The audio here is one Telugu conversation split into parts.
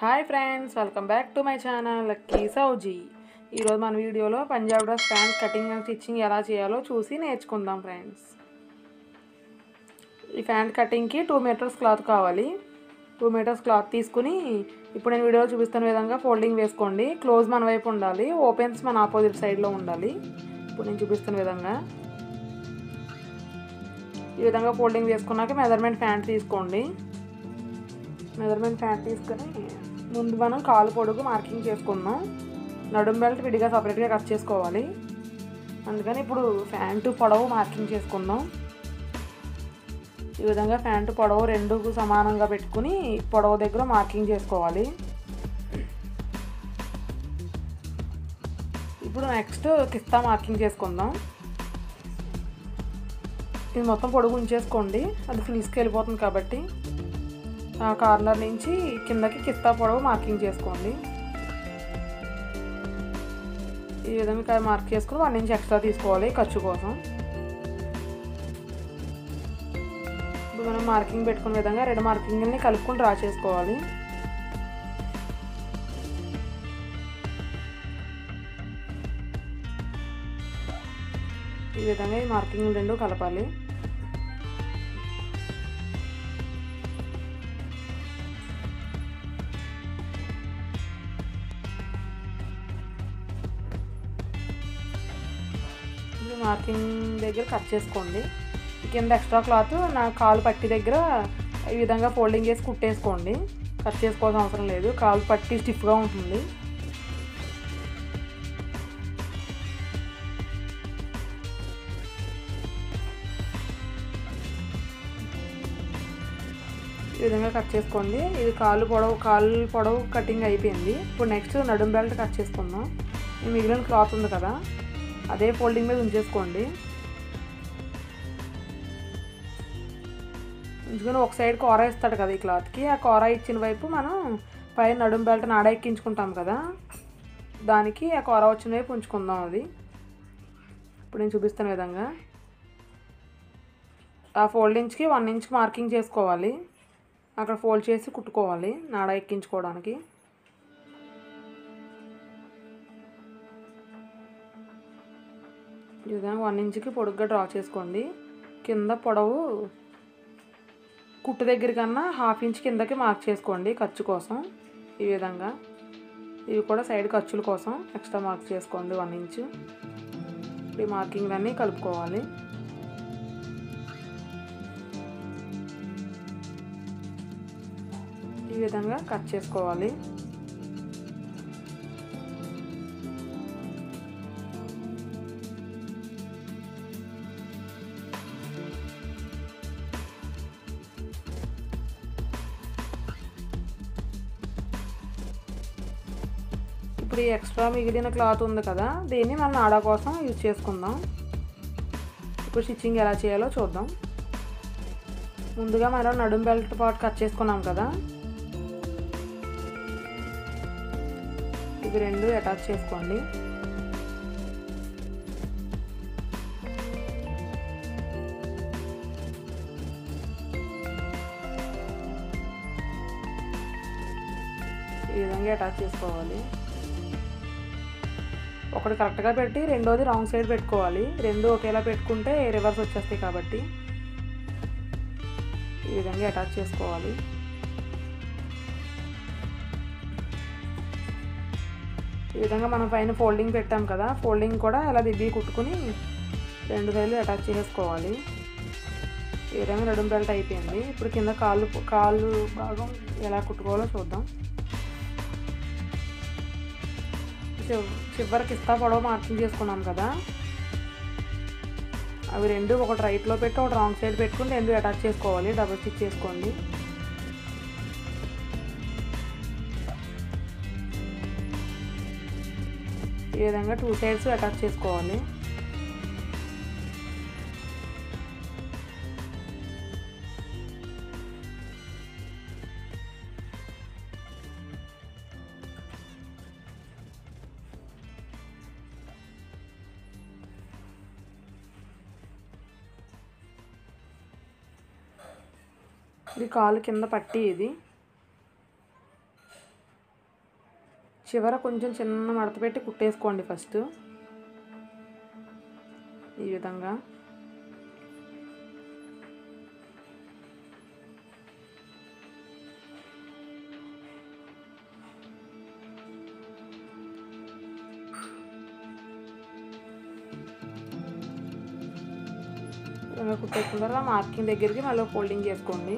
hi friends welcome back to my channel lucky Sowji ఈరోజు మన వీడియోలో Punjab dress pant cutting and stitching ఎలా చేయాలో చూసి నేర్చుకుందాం ఫ్రెండ్స్ ఈ ప్యాంట్ కటింగ్కి టూ మీటర్స్ క్లాత్ కావాలి టూ మీటర్స్ క్లాత్ తీసుకుని ఇప్పుడు నేను వీడియోలో చూపిస్తున్న విధంగా ఫోల్డింగ్ వేసుకోండి క్లోజ్ మన వైపు ఉండాలి ఓపెన్స్ మన ఆపోజిట్ సైడ్లో ఉండాలి ఇప్పుడు నేను చూపిస్తున్న విధంగా ఈ విధంగా ఫోల్డింగ్ వేసుకున్నాక మెజర్మెంట్ ప్యాంట్ తీసుకోండి మెజర్మెంట్ ప్యాంట్ తీసుకొని ముందు మనం కాలు పొడుగు మార్కింగ్ చేసుకుందాం నడుం బెల్ట్ విడిగా సపరేట్గా కట్ చేసుకోవాలి అందుకని ఇప్పుడు ప్యాంటు పొడవు మార్కింగ్ చేసుకుందాం ఈ విధంగా ప్యాంటు పొడవు రెండు సమానంగా పెట్టుకుని పొడవు దగ్గర మార్కింగ్ చేసుకోవాలి ఇప్పుడు నెక్స్ట్ కిస్తా మార్కింగ్ చేసుకుందాం ఇది మొత్తం పొడుగు ఉంచేసుకోండి అది ఫ్రీస్కి వెళ్ళిపోతుంది కాబట్టి ఆ కార్నర్ నుంచి కిందకి కిస్తా పొడవు మార్కింగ్ చేసుకోండి ఈ విధంగా మార్క్ చేసుకుని వన్ ఇంచ్ ఎక్స్ట్రా తీసుకోవాలి ఖర్చు కోసం ఇప్పుడు మనం మార్కింగ్ పెట్టుకునే విధంగా రెండు మార్కింగ్ని కలుపుకొని డ్రా చేసుకోవాలి ఈ విధంగా ఈ మార్కింగ్ రెండు కలపాలి ఇది మార్కింగ్ దగ్గర కట్ చేసుకోండి కింద ఎక్స్ట్రా క్లాత్ నా కాలు పట్టి దగ్గర ఈ విధంగా ఫోల్డింగ్ చేసి కుట్టేసుకోండి కట్ చేసుకోవాల్సిన అవసరం లేదు కాలు పట్టి స్టిఫ్గా ఉంటుంది ఈ విధంగా కట్ చేసుకోండి ఇది కాలు పొడవు కాలు పొడవు కటింగ్ అయిపోయింది ఇప్పుడు నెక్స్ట్ నడుం బెల్ట్ కట్ చేసుకుందాం ఈ మిగిలిన క్లాత్ ఉంది కదా అదే ఫోల్డింగ్ మీద ఉంచేసుకోండి ఉంచుకొని ఒక సైడ్ కూర ఇస్తాడు కదా ఈ క్లాత్కి ఆ కూర ఇచ్చిన వైపు మనం పైన నడుం బెల్ట్ నాడ ఎక్కించుకుంటాం కదా దానికి ఆ కూర వచ్చిన వైపు ఉంచుకుందాం అది ఇప్పుడు నేను చూపిస్తున్న విధంగా ఆ ఫోల్డ్ ఇంచ్కి వన్ ఇంచ్ మార్కింగ్ చేసుకోవాలి అక్కడ ఫోల్డ్ చేసి కుట్టుకోవాలి నాడ ఎక్కించుకోవడానికి ఈ విధంగా వన్ ఇంచ్కి పొడుగ్గా డ్రా చేసుకోండి కింద పొడవు కుట్టు దగ్గర కన్నా హాఫ్ ఇంచ్ కిందకి మార్క్ చేసుకోండి ఖర్చు కోసం ఈ విధంగా ఇవి కూడా సైడ్ ఖర్చుల కోసం ఎక్స్ట్రా మార్క్ చేసుకోండి వన్ ఇంచ్ ఈ మార్కింగ్లన్నీ కలుపుకోవాలి ఈ విధంగా కట్ చేసుకోవాలి ఇప్పుడు ఈ ఎక్స్ట్రా మిగిలిన క్లాత్ ఉంది కదా దీన్ని మనం నాడా కోసం యూజ్ చేసుకుందాం ఇప్పుడు స్టిచ్చింగ్ ఎలా చేయాలో చూద్దాం ముందుగా మనం నడుం బెల్ట్ పార్ట్ కట్ చేసుకున్నాం కదా ఇవి రెండు అటాచ్ చేసుకోండి ఈ విధంగా అటాచ్ చేసుకోవాలి ఒకటి కరెక్ట్గా పెట్టి రెండోది రాంగ్ సైడ్ పెట్టుకోవాలి రెండు ఒకేలా పెట్టుకుంటే రివర్స్ వచ్చేస్తాయి కాబట్టి ఈ విధంగా అటాచ్ చేసుకోవాలి ఈ విధంగా మనం పైన ఫోల్డింగ్ పెట్టాం కదా ఫోల్డింగ్ కూడా ఇలా దిబ్బి కుట్టుకుని రెండు సైడ్లు అటాచ్ చేసుకోవాలి ఈ విధంగా నడుం బెల్ట్ అయిపోయింది ఇప్పుడు కింద కాళ్ళు కాళ్ళు భాగం ఎలా కుట్టుకోవాలో చూద్దాం చివరికి ఇస్తా పొడవు మార్కింగ్ చేసుకున్నాం కదా అవి రెండు ఒకటి రైట్లో పెట్టి ఒకటి రాంగ్ సైడ్ పెట్టుకుని రెండు అటాచ్ చేసుకోవాలి డబుల్ స్టిచ్ చేసుకోండి ఈ విధంగా టూ సైడ్స్ అటాచ్ చేసుకోవాలి ఇది కాలు కింద పట్టి ఇది చివర కొంచెం చిన్న మడత పెట్టి కుట్టేసుకోండి ఫస్ట్ ఈ విధంగా విధంగా కుట్టేసుకున్న తర్వాత మార్కింగ్ దగ్గరికి మళ్ళీ ఫోల్డింగ్ చేసుకోండి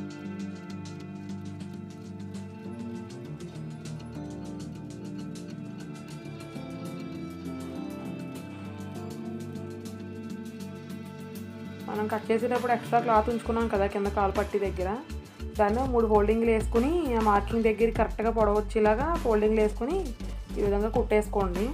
మనం కట్ చేసేటప్పుడు ఎక్స్ట్రా క్లాత్ ఉంచుకున్నాం కదా కింద కాలు పట్టి దగ్గర దాన్ని మూడు ఫోల్డింగ్లు వేసుకుని ఆ మార్కింగ్ దగ్గర కరెక్ట్గా పొడవచ్చేలాగా ఫోల్డింగ్లు వేసుకుని ఈ విధంగా కుట్టేసుకోండి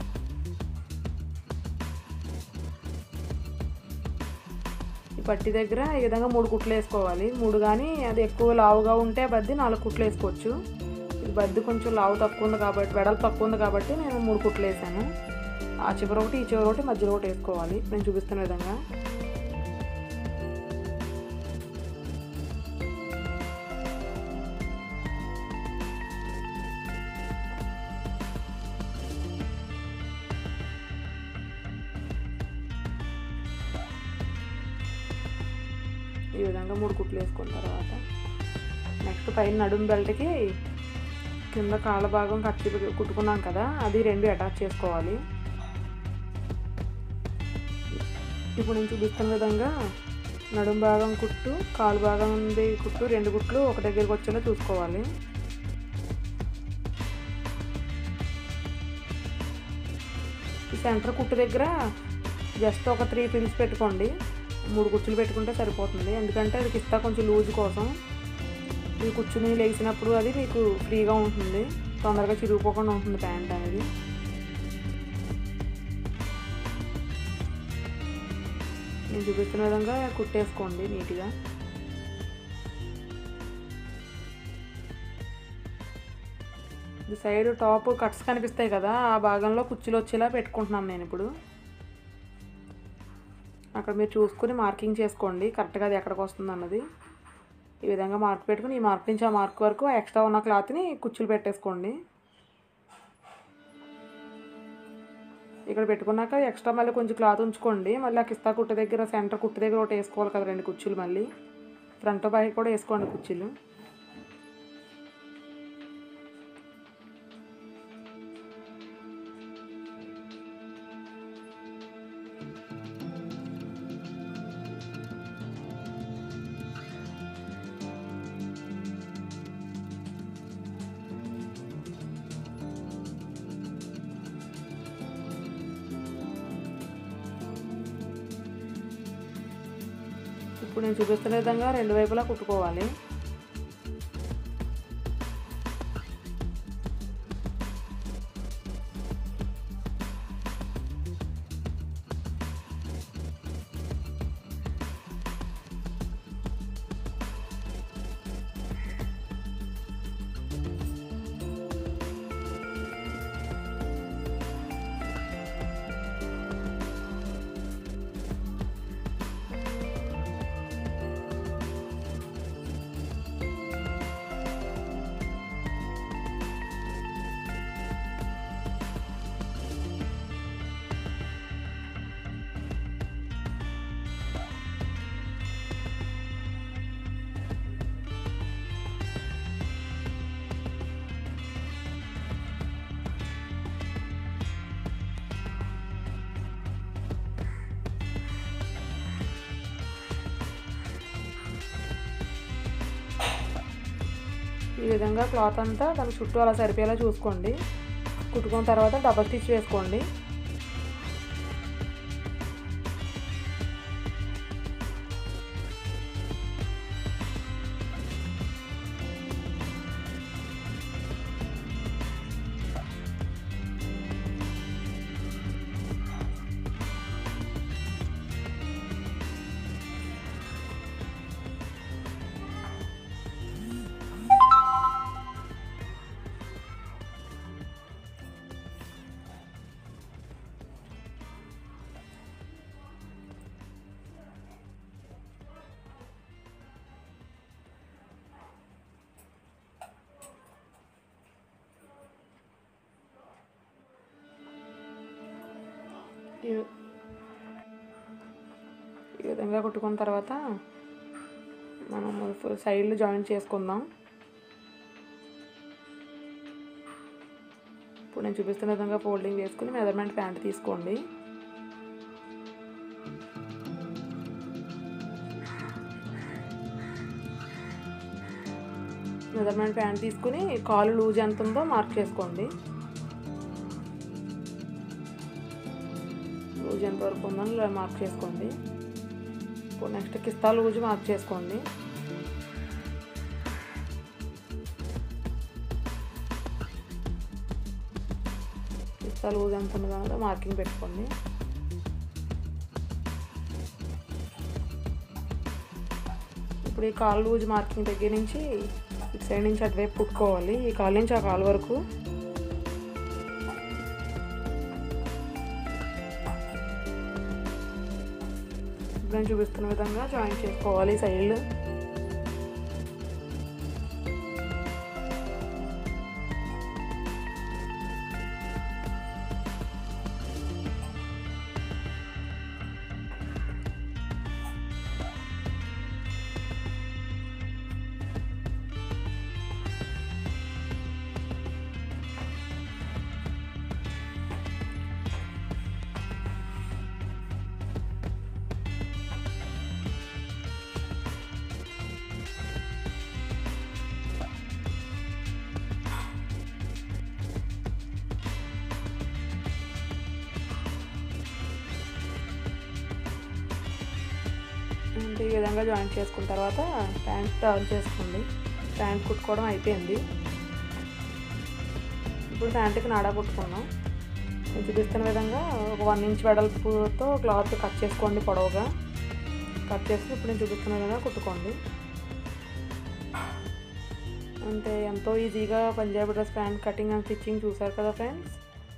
ఈ పట్టి దగ్గర ఈ విధంగా మూడు కుట్లు వేసుకోవాలి మూడు కానీ అది ఎక్కువ లావుగా ఉంటే బద్ది నాలుగు కుట్లు వేసుకోవచ్చు ఇది బద్ది కొంచెం లావు తక్కువ ఉంది కాబట్టి వెడల్పు తక్కువ ఉంది కాబట్టి నేను మూడు కుట్లు వేసాను ఆ చివర ఒకటి ఈ చివర ఒకటి మధ్యలో ఒకటి వేసుకోవాలి నేను చూపిస్తున్న విధంగా ఈ విధంగా మూడు కుట్లు వేసుకున్న తర్వాత నెక్స్ట్ పైన నడుము బెల్ట్కి కింద కాళ్ళ భాగం కట్టి కుట్టుకున్నాం కదా అది రెండు అటాచ్ చేసుకోవాలి ఇప్పుడు నేను చూపిస్తున్న విధంగా నడుం భాగం కుట్టు కాలు భాగం ఉంది కుట్టు రెండు కుట్లు ఒక దగ్గరికి వచ్చేలా చూసుకోవాలి ఈ సెంటర్ కుట్టు దగ్గర జస్ట్ ఒక త్రీ పిన్స్ పెట్టుకోండి మూడు కుర్చీలు పెట్టుకుంటే సరిపోతుంది ఎందుకంటే అది కిస్తా కొంచెం లూజ్ కోసం ఇది కూర్చుని లేచినప్పుడు అది మీకు ఫ్రీగా ఉంటుంది తొందరగా చిరిగిపోకుండా ఉంటుంది ప్యాంట్ అనేది నేను చూపిస్తున్న విధంగా కుట్టేసుకోండి నీట్గా ఇది సైడ్ టాప్ కట్స్ కనిపిస్తాయి కదా ఆ భాగంలో కుర్చీలు వచ్చేలా పెట్టుకుంటున్నాను నేను ఇప్పుడు అక్కడ మీరు చూసుకుని మార్కింగ్ చేసుకోండి కరెక్ట్గా అది ఎక్కడికి వస్తుంది అన్నది ఈ విధంగా మార్క్ పెట్టుకుని ఈ మార్క్ నుంచి ఆ మార్క్ వరకు ఎక్స్ట్రా ఉన్న క్లాత్ని కుచ్చులు పెట్టేసుకోండి ఇక్కడ పెట్టుకున్నాక ఎక్స్ట్రా మళ్ళీ కొంచెం క్లాత్ ఉంచుకోండి మళ్ళీ ఆ కిస్తా కుట్టు దగ్గర సెంటర్ కుట్టు దగ్గర ఒకటి వేసుకోవాలి కదా రెండు కుర్చీలు మళ్ళీ ఫ్రంట్ బ్యాక్ కూడా వేసుకోండి కుర్చీలు ఇప్పుడు నేను చూపిస్తున్న విధంగా రెండు వైపులా కుట్టుకోవాలి ఈ విధంగా క్లాత్ అంతా దాని చుట్టూ అలా సరిపోయేలా చూసుకోండి కుట్టుకున్న తర్వాత డబల్ స్టిచ్ వేసుకోండి ఈ- ఈ విధంగా కుట్టుకున్న తర్వాత మనం సైడ్లు జాయిన్ చేసుకుందాం ఇప్పుడు నేను చూపిస్తున్న విధంగా ఫోల్డింగ్ వేసుకుని మెజర్మెంట్ ప్యాంట్ తీసుకోండి మెజర్మెంట్ ప్యాంట్ తీసుకుని కాలు లూజ్ ఎంత ఉందో మార్క్ చేసుకోండి లూజ్ ఎంత వరకు ఉందో ఇలా మార్క్ చేసుకోండి ఇప్పుడు నెక్స్ట్ కిస్తా లూజ్ మార్క్ చేసుకోండి కిస్తా లూజ్ ఎంత ఉందో మార్కింగ్ పెట్టుకోండి ఇప్పుడు ఈ కాలు లూజ్ మార్కింగ్ దగ్గర నుంచి ఇటు సైడ్ నుంచి అటువైపు పుట్టుకోవాలి ఈ కాలు నుంచి ఆ కాలు వరకు ఇప్పుడు నేను చూపిస్తున్న విధంగా జాయిన్ చేసుకోవాలి సైడ్లు అంటే ఈ విధంగా జాయిన్ చేసుకున్న తర్వాత ప్యాంట్ టర్న్ చేసుకోండి ప్యాంట్ కుట్టుకోవడం అయిపోయింది ఇప్పుడు ప్యాంట్కి నాడా కుట్టుకుందాం నేను చూపిస్తున్న విధంగా ఒక వన్ ఇంచ్ వెడల్పుతో క్లాత్ కట్ చేసుకోండి పొడవుగా కట్ చేసి ఇప్పుడు నేను చూపిస్తున్న విధంగా కుట్టుకోండి అంటే ఎంతో ఈజీగా Punjabi dress pant cutting and stitching చూసారు కదా ఫ్రెండ్స్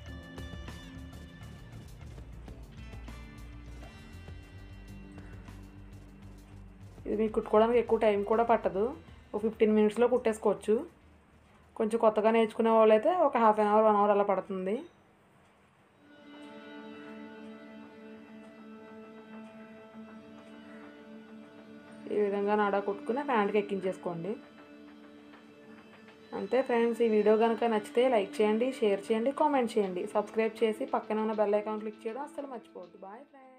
ఇది మీకు కుట్టుకోవడానికి ఎక్కువ టైం కూడా పట్టదు ఒక ఫిఫ్టీన్ మినిట్స్లో కుట్టేసుకోవచ్చు కొంచెం కొత్తగా నేర్చుకునే వాళ్ళైతే ఒక half an hour one hour అలా పడుతుంది ఈ విధంగా నాడా కుట్టుకుని ప్యాంట్కి ఎక్కించేసుకోండి అంతే ఫ్రెండ్స్ ఈ వీడియో కనుక నచ్చితే లైక్ చేయండి షేర్ చేయండి కామెంట్ చేయండి సబ్స్క్రైబ్ చేసి పక్కన ఉన్న బెల్ ఐకాన్ క్లిక్ చేయడం అస్సలు మర్చిపోవద్దు బాయ్ ఫ్రెండ్స్